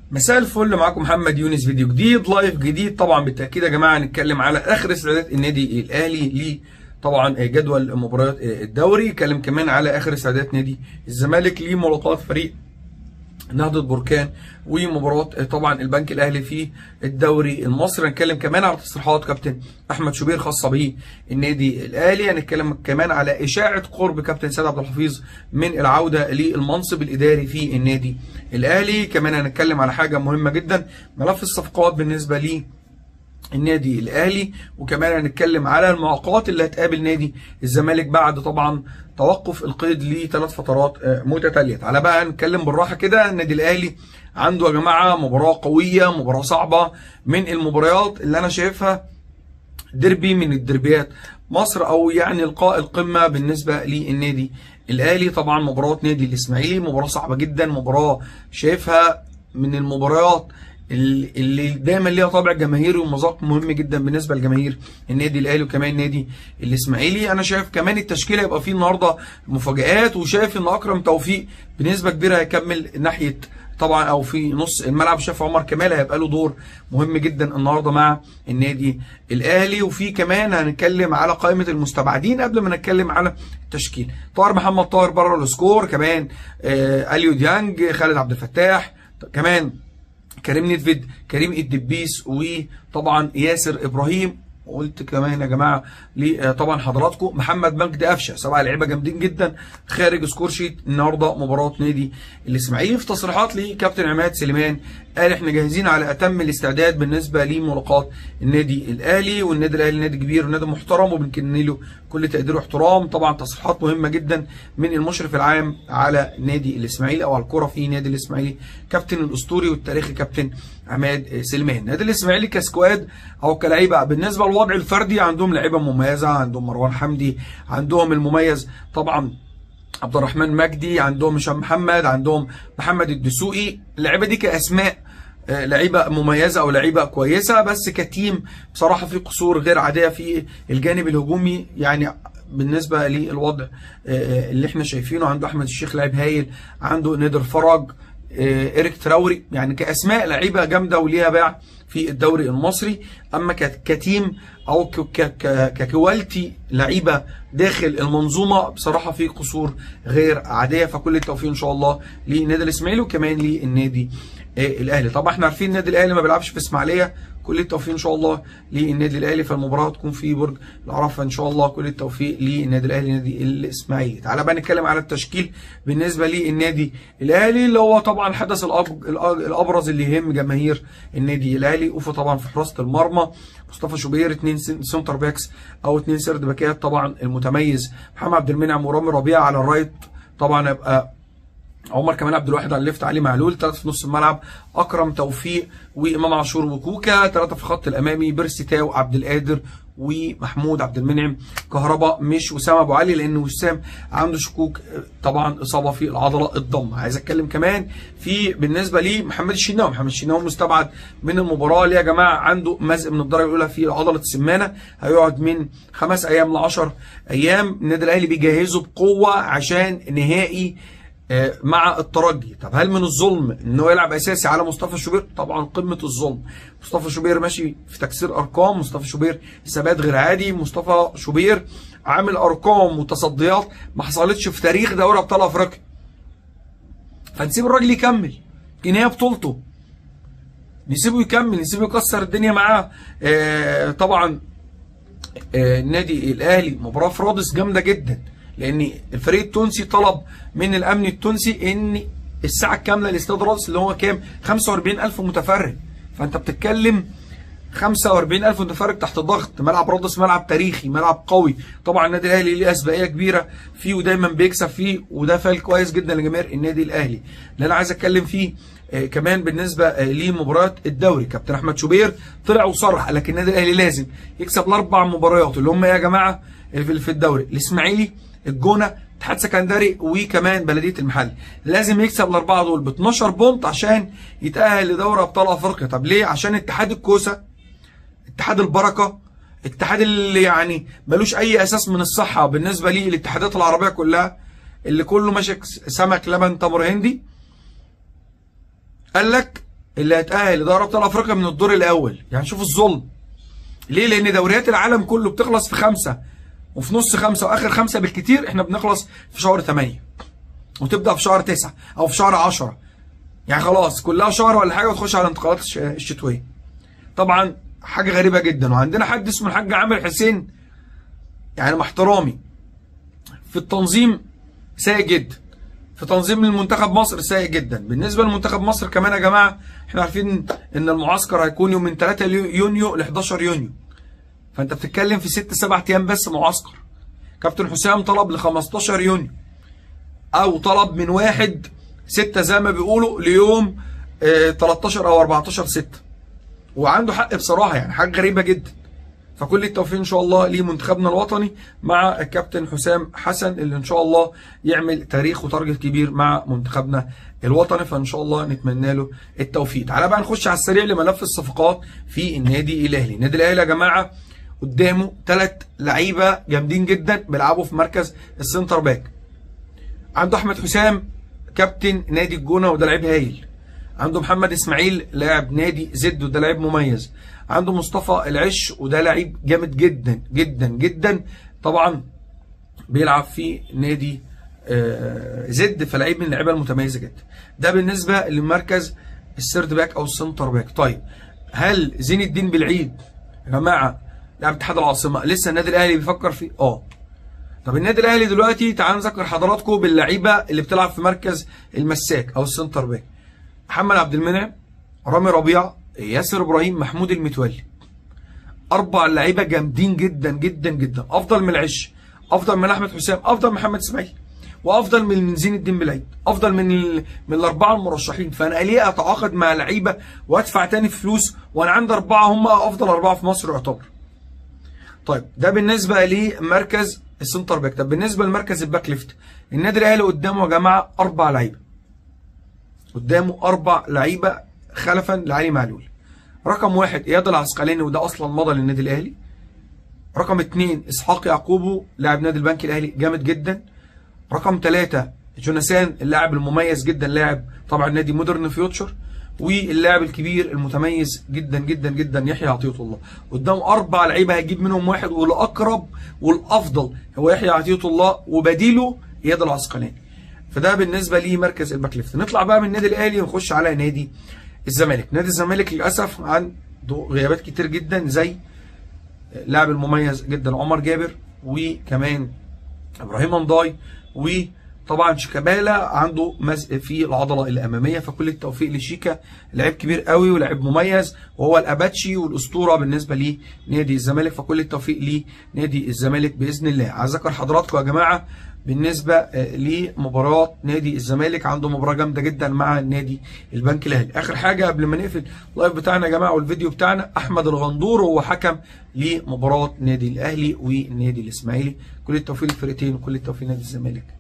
مساء الفل معاكم محمد يونس فيديو جديد لايف جديد طبعا بالتاكيد يا جماعه هنتكلم على اخر استعدادات النادي الاهلي ليه طبعا جدول مباريات الدوري اتكلم كمان على اخر استعدادات نادي الزمالك لملاقات فريق نهضة بركان ومباراة طبعا البنك الاهلي في الدوري المصري هنتكلم كمان على تصريحات كابتن احمد شوبير خاصة به النادي الاهلي هنتكلم كمان على اشاعة قرب كابتن سيد عبد الحفيظ من العودة للمنصب الاداري في النادي الاهلي كمان هنتكلم على حاجة مهمة جدا ملف الصفقات بالنسبة لي النادي الاهلي وكمان هنتكلم على المعوقات اللي هتقابل نادي الزمالك بعد طبعا توقف القيد لثلاث فترات متتاليه تعالى بقى نتكلم بالراحه كده النادي الاهلي عنده يا جماعه مباراه قويه مباراه صعبه من المباريات اللي انا شايفها ديربي من الدربيات مصر او يعني لقاء القمه بالنسبه للنادي الاهلي طبعا مباراه نادي الاسماعيلي مباراه صعبه جدا مباراه شايفها من المباريات اللي دايما ليها طابع جماهيري ومذاق مهم جدا بالنسبه لجماهير النادي الاهلي وكمان النادي الاسماعيلي انا شايف كمان التشكيله يبقى فيه النهارده مفاجات وشايف ان اكرم توفيق بنسبه كبيره هيكمل ناحيه طبعا او في نص الملعب شاف عمر كمال هيبقى له دور مهم جدا النهارده مع النادي الاهلي وفي كمان هنتكلم على قائمه المستبعدين قبل ما نتكلم على التشكيل طاهر محمد طاهر بره السكور كمان آه اليو ديانج خالد عبد الفتاح كمان كريم نيدفيد كريم الدبيس وطبعا ياسر ابراهيم وقلت كمان يا جماعه طبعا حضراتكم محمد مجدي قفشه سبعه لعيبه جامدين جدا خارج سكور شيت النهارده مباراه نادي الاسماعيلي في تصريحات لكابتن عماد سليمان قال احنا جاهزين على اتم الاستعداد بالنسبه لملاقات النادي الاهلي والنادي الاهلي نادي كبير ونادي محترم وبنكن له كل تقدير واحترام طبعا تصريحات مهمه جدا من المشرف العام على نادي الاسماعيلي او على الكره في نادي الاسماعيلي كابتن الاسطوري والتاريخي كابتن عماد سليمان نادي الاسماعيلي كسكواد او كلعيبه بالنسبه للوضع الفردي عندهم لعيبه مميزه عندهم مروان حمدي عندهم المميز طبعا عبد الرحمن مجدي عندهم هشام محمد عندهم محمد الدسوقي اللعيبه دي كاسماء لعيبه مميزه او لعيبه كويسه بس كتيم بصراحه في قصور غير عاديه في الجانب الهجومي يعني بالنسبه للوضع اللي احنا شايفينه عنده احمد الشيخ لاعب هايل عنده نادر فرج إيريك تراوري يعني كأسماء لعيبة جامدة وليها باع في الدوري المصري أما كتيم أو ككواليتي لعيبة داخل المنظومة بصراحة في قصور غير عادية فكل التوفيق إن شاء الله للنادي الإسماعيلي وكمان للنادي الأهلي طبعا احنا عارفين النادي الأهلي ما بيلعبش في إسماعيلية كل التوفيق ان شاء الله للنادي الاهلي فالمباراه تكون في برج العرفه ان شاء الله كل التوفيق للنادي الاهلي نادي الاسماعيلي تعالى بقى نتكلم على التشكيل بالنسبه للنادي الاهلي اللي هو طبعا الحدث الابرز اللي يهم جماهير النادي الاهلي وفي طبعا في حراسه المرمى مصطفى شوبير اثنين سنتر باكس او اثنين سرد باكات طبعا المتميز محمد عبد المنعم ورامي ربيعه على الرايت طبعا يبقى عمر كمال عبد الواحد على الليفت علي معلول ثلاثه في نص الملعب اكرم توفيق وامام عاشور وكوكا ثلاثه في الخط الامامي بيرسي تاو عبد القادر ومحمود عبد المنعم كهرباء مش وسام ابو علي لان وسام عنده شكوك طبعا اصابه في العضله الضم عايز اتكلم كمان في بالنسبه لي محمد الشناوي محمد الشناوي مستبعد من المباراه ليه يا جماعه عنده مزق من الدرجه الاولى في عضله السمانه هيقعد من خمس ايام ل 10 ايام النادي الاهلي بيجهزه بقوه عشان نهائي مع الترجي طب هل من الظلم ان هو يلعب اساسي على مصطفى شوبير طبعا قمه الظلم مصطفى شوبير ماشي في تكسير ارقام مصطفى شوبير ثبات غير عادي مصطفى شوبير عامل ارقام وتصديات ما حصلتش في تاريخ دوري ابطال افريقيا فنسيب الراجل يكمل يمكن هي بطولته نسيبه يكمل نسيبه يكسر الدنيا معاه آه طبعا آه النادي الاهلي مباراه في رادس جامده جدا لان الفريق التونسي طلب من الامن التونسي ان الساعه الكامله لاستاد رادس اللي هو كام 45000 متفرج فانت بتتكلم 45000 متفرج تحت ضغط ملعب رادس ملعب تاريخي ملعب قوي طبعا النادي الاهلي ليه اسبقيه كبيره فيه ودايما بيكسب فيه وده فال كويس جدا لجماهير النادي الاهلي اللي انا عايز اتكلم فيه آه كمان بالنسبه آه لمباريات الدوري كابتن احمد شوبير طلع وصرح قال لك النادي الاهلي لازم يكسب الاربع مباريات اللي هم يا جماعه في الدوري الاسماعيلي الجونه اتحاد سكندري وكمان بلديه المحل لازم يكسب الاربعه دول ب 12 بونت عشان يتاهل لدوري ابطال افريقيا طب ليه عشان اتحاد الكوسه اتحاد البركه اتحاد اللي يعني ملوش اي اساس من الصحه بالنسبه ليه الاتحادات العربيه كلها اللي كله ماشي سمك لبن تمر هندي قال لك اللي هيتاهل لدوري ابطال افريقيا من الدور الاول يعني شوف الظلم ليه لان دوريات العالم كله بتخلص في خمسة وفي نص خمسة واخر خمسة بالكتير احنا بنخلص في شهر 8 وتبدا في شهر 9 او في شهر 10 يعني خلاص كلها شهر ولا حاجه وتخش على الانتقالات الش- الشتويه طبعا حاجه غريبه جدا وعندنا حد اسمه الحاج عامر حسين يعني مع احترامي في التنظيم سيء جدا في تنظيم المنتخب مصر سيء جدا بالنسبه لمنتخب مصر كمان يا جماعه احنا عارفين ان المعسكر هيكون يوم من 3 يونيو ل 11 يونيو فانت بتتكلم في 6 7 ايام بس معسكر كابتن حسام طلب ل 15 يونيو او طلب من واحد 6 زي ما بيقولوا ليوم آه، 13 او 14 6 وعنده حق بصراحه يعني حاجه غريبه جدا فكل التوفيق ان شاء الله لمنتخبنا الوطني مع الكابتن حسام حسن اللي ان شاء الله يعمل تاريخ وتارجت كبير مع منتخبنا الوطني فان شاء الله نتمنى له التوفيق تعالى بقى نخش على السريع لملف الصفقات في النادي الاهلي النادي الاهلي يا جماعه قدامه ثلاث لعيبه جامدين جدا بيلعبوا في مركز السنتر باك عنده احمد حسام كابتن نادي الجونه وده لعيب هايل عنده محمد اسماعيل لاعب نادي زد وده لعيب مميز عنده مصطفى العش وده لعيب جامد جدا جدا جدا طبعا بيلعب في نادي آه، زد فلعيب من اللعيبه المتميزه جدا ده بالنسبه لمركز السيرد باك او السنتر باك طيب هل زين الدين بالعيد يا جماعه لاعب اتحاد العاصمه لسه النادي الاهلي بيفكر فيه اه طب النادي الاهلي دلوقتي تعالوا نذكر حضراتكم باللعيبه اللي بتلعب في مركز المساك او السنتر باك محمد عبد المنعم رامي ربيع ياسر ابراهيم محمود المتولي اربع لعيبه جامدين جدا جدا جدا افضل من العش افضل من احمد حسام افضل من محمد اسماعيل وافضل من من زين الدين بالعيد افضل من ال... من الاربعه المرشحين فانا ليه اتعاقد مع لعيبه وادفع تاني فلوس وانا عندي اربعه هم افضل اربعه في مصر يعتبر طيب ده بالنسبه لمركز السنتر باك طب بالنسبه لمركز الباك ليفت النادي الاهلي قدامه يا جماعه اربع لعيبه قدامه اربع لعيبه خلفا لعلي معلول رقم واحد اياد العسقلاني وده اصلا مضى للنادي الاهلي رقم اثنين اسحاق يعقوبو لاعب نادي البنك الاهلي جامد جدا رقم ثلاثة جوناثان اللاعب المميز جدا لاعب طبعا نادي مودرن فيوتشر واللاعب الكبير المتميز جدا جدا جدا يحيى عطية الله قدام اربع لعيبه هيجيب منهم واحد والاقرب والافضل هو يحيى عطية الله وبديله اياد العسقلاني فده بالنسبه لمركز الباك ليفت نطلع بقى من النادي الاهلي ونخش على نادي الزمالك نادي الزمالك للاسف عنده غيابات كتير جدا زي اللاعب المميز جدا عمر جابر وكمان ابراهيم انضاي وطبعا شيكابالا عنده مزق في العضله الاماميه فكل التوفيق لشيكا لعيب كبير قوي ولاعيب مميز وهو الاباتشي والاسطوره بالنسبه لنادي الزمالك فكل التوفيق لنادي الزمالك باذن الله عايز اذكر حضراتكم يا جماعه بالنسبه آه، لمباراه نادي الزمالك عنده مباراه جامده جدا مع نادي البنك الاهلي اخر حاجه قبل ما نقفل اللايف بتاعنا يا جماعه والفيديو بتاعنا احمد الغندور هو حكم لمباراه نادي الاهلي والنادي الاسماعيلي كل التوفيق للفرقتين وكل التوفيق لنادي الزمالك